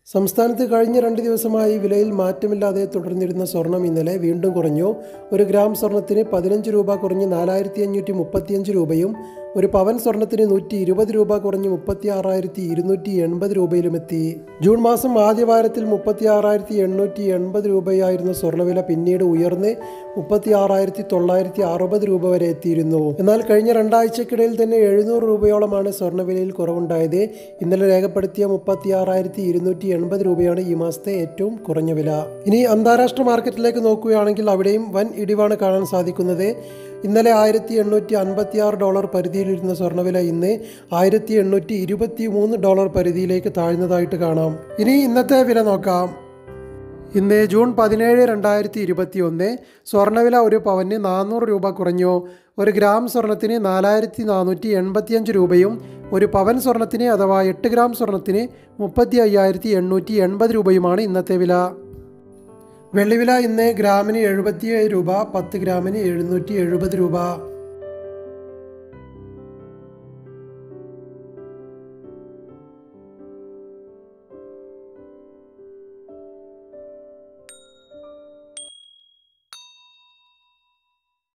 സംസ്ഥാനത്ത് കഴിഞ്ഞ രണ്ട് ദിവസമായി വിലയിൽ മാറ്റമില്ലാതെ തുടർന്നിരുന്ന സ്വർണം ഇന്നലെ വീണ്ടും കുറഞ്ഞു ഒരു ഗ്രാം സ്വർണത്തിന് പതിനഞ്ച് രൂപ കുറഞ്ഞ് നാലായിരത്തി അഞ്ഞൂറ്റി മുപ്പത്തിയഞ്ച് രൂപയും ഒരു പവൻ സ്വർണത്തിന് നൂറ്റി ഇരുപത് രൂപ കുറഞ്ഞ് മുപ്പത്തി ആറായിരത്തി ഇരുന്നൂറ്റി എൺപത് രൂപയിലുമെത്തി ജൂൺ മാസം ആദ്യ വാരത്തിൽ മുപ്പത്തി ആറായിരത്തി എണ്ണൂറ്റി എൺപത് രൂപയായിരുന്ന സ്വർണ്ണവില പിന്നീട് ഉയർന്ന് മുപ്പത്തി ആറായിരത്തി തൊള്ളായിരത്തി അറുപത് രൂപ വരെ എത്തിയിരുന്നു എന്നാൽ കഴിഞ്ഞ രണ്ടാഴ്ചക്കിടയിൽ തന്നെ എഴുന്നൂറ് രൂപയോളമാണ് സ്വർണ്ണവിലയിൽ കുറവുണ്ടായത് ഇന്നലെ രേഖപ്പെടുത്തിയ മുപ്പത്തി ആറായിരത്തി ഇരുന്നൂറ്റി എൺപത് രൂപയാണ് ഈ മാസത്തെ ഏറ്റവും കുറഞ്ഞ വില ഇനി അന്താരാഷ്ട്ര മാർക്കറ്റിലേക്ക് നോക്കുകയാണെങ്കിൽ അവിടെയും വൻ ഇടിവാണ് കാണാൻ സാധിക്കുന്നത് ഇന്നലെ ആയിരത്തി എണ്ണൂറ്റി അൻപത്തി ആറ് ഡോളർ പരിധിയിലിരുന്ന സ്വർണ്ണവില ഇന്ന് ആയിരത്തി എണ്ണൂറ്റി ഇരുപത്തി മൂന്ന് ഡോളർ പരിധിയിലേക്ക് താഴ്ന്നതായിട്ട് കാണാം ഇനി ഇന്നത്തെ വില നോക്കാം ഇന്ന് ജൂൺ പതിനേഴ് രണ്ടായിരത്തി ഇരുപത്തി ഒന്ന് സ്വർണ്ണവില ഒരു പവന് നാനൂറ് രൂപ കുറഞ്ഞു ഒരു ഗ്രാം സ്വർണത്തിന് നാലായിരത്തി നാനൂറ്റി എൺപത്തിയഞ്ച് രൂപയും ഒരു പവൻ സ്വർണത്തിന് അഥവാ എട്ട് ഗ്രാം സ്വർണത്തിന് മുപ്പത്തി അയ്യായിരത്തി എണ്ണൂറ്റി എൺപത് രൂപയുമാണ് ഇന്നത്തെ വില വെള്ളിവില ഇന്ന് ഗ്രാമിന് എഴുപത്തിയേഴ് രൂപ പത്ത് ഗ്രാമിന് എഴുന്നൂറ്റി എഴുപത് രൂപ